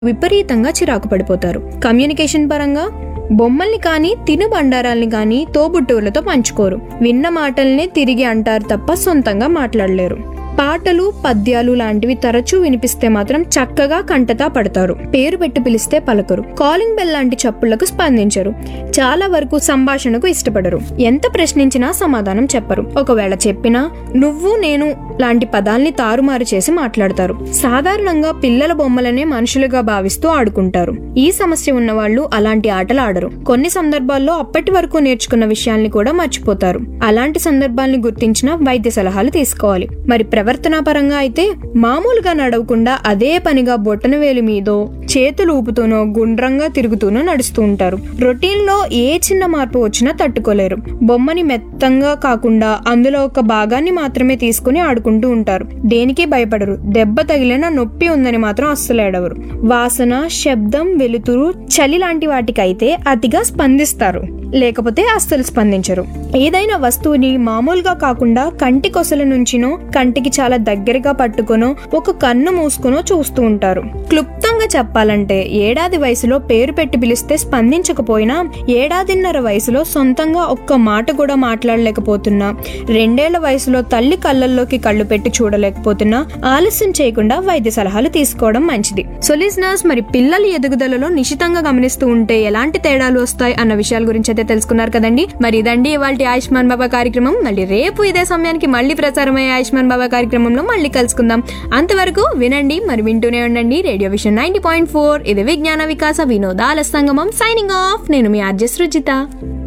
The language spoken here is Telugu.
విపరీతంగా చిరాకు పడిపోతారు కమ్యూనికేషన్ పరంగా బొమ్మల్ని కానీ తిను బండారాల్ని కానీ తోబుట్టువులతో పంచుకోరు విన్న మాటల్నే తిరిగి అంటారు తప్ప సొంతంగా మాట్లాడలేరు పాటలు పద్యాలు లాంటివి తరచూ వినిపిస్తే మాత్రం చక్కగా కంటతా పడతారు పేరు పెట్టి పిలిస్తే పలకరు కాలింగ్ బెల్ లాంటి చప్పుళ్లకు స్పందించరు చాలా వరకు సంభాషణకు ఇష్టపడరు ఎంత ప్రశ్నించినా సమాధానం చెప్పరు ఒకవేళ చెప్పినా నువ్వు నేను లాంటి పదాల్ని తారుమారు చేసి మాట్లాడతారు సాధారణంగా పిల్లల బొమ్మలనే మనుషులుగా భావిస్తూ ఆడుకుంటారు ఈ సమస్య ఉన్న వాళ్ళు అలాంటి ఆటలు ఆడరు కొన్ని సందర్భాల్లో అప్పటి వరకు నేర్చుకున్న విషయాల్ని కూడా మర్చిపోతారు అలాంటి సందర్భాల్ని గుర్తించిన వైద్య సలహాలు తీసుకోవాలి మరి ప్రవర్తన పరంగా అయితే మామూలుగా నడవకుండా అదే పనిగా బొట్టన వేలు మీదో చేతులు ఊపుతూనో గుండ్రంగా తిరుగుతూనో నడుస్తూ ఉంటారు రొటీన్ లో ఏ చిన్న మార్పు వచ్చినా తట్టుకోలేరు బొమ్మని మెత్తంగా కాకుండా అందులో ఒక భాగాన్ని మాత్రమే తీసుకుని ఆడుకుంటూ ఉంటారు దేనికి భయపడరు దెబ్బ తగిలిన నొప్పి ఉందని మాత్రం అస్సలు ఏడవరు వాసన శబ్దం వెలుతురు చలి లాంటి వాటికైతే అతిగా స్పందిస్తారు లేకపోతే అస్సలు స్పందించరు ఏదైనా వస్తువుని మామూలుగా కాకుండా కంటి కొసల నుంచినో కంటికి చాలా దగ్గరగా పట్టుకొనో ఒక కన్ను మూసుకునో చూస్తూ ఉంటారు క్లుప్తంగా చెప్పాలంటే ఏడాది వయసులో పేరు పెట్టి పిలిస్తే స్పందించకపోయినా ఏడాదిన్నర వయసులో సొంతంగా ఒక్క మాట కూడా మాట్లాడలేకపోతున్నా రెండేళ్ల వయసులో తల్లి కళ్ళల్లోకి కళ్ళు పెట్టి చూడలేకపోతున్నా ఆలస్యం చేయకుండా వైద్య సలహాలు తీసుకోవడం మంచిది సో లిజనర్స్ మరి పిల్లల ఎదుగుదలలో నిశితంగా గమనిస్తూ ఉంటే ఎలాంటి తేడాలు వస్తాయి అన్న విషయాల గురించి అయితే తెలుసుకున్నారు కదండి మరి ఇదండి ఇవాళ ఆయుష్మాన్ బాబా కార్యక్రమం మళ్ళీ రేపు ఇదే సమయానికి మళ్ళీ ప్రసారమయ్యే ఆయుష్మాన్ బాబా కార్యక్రమంలో మళ్ళీ కలుసుకుందాం అంతవరకు వినండి మరి వింటూనే ఉండండి radio vision ninety point four ఇది విజ్ఞాన వికాస వినోదాల సంగమం సైనింగ్ ఆఫ్ నేను మీ ఆర్జెస్ రుజిత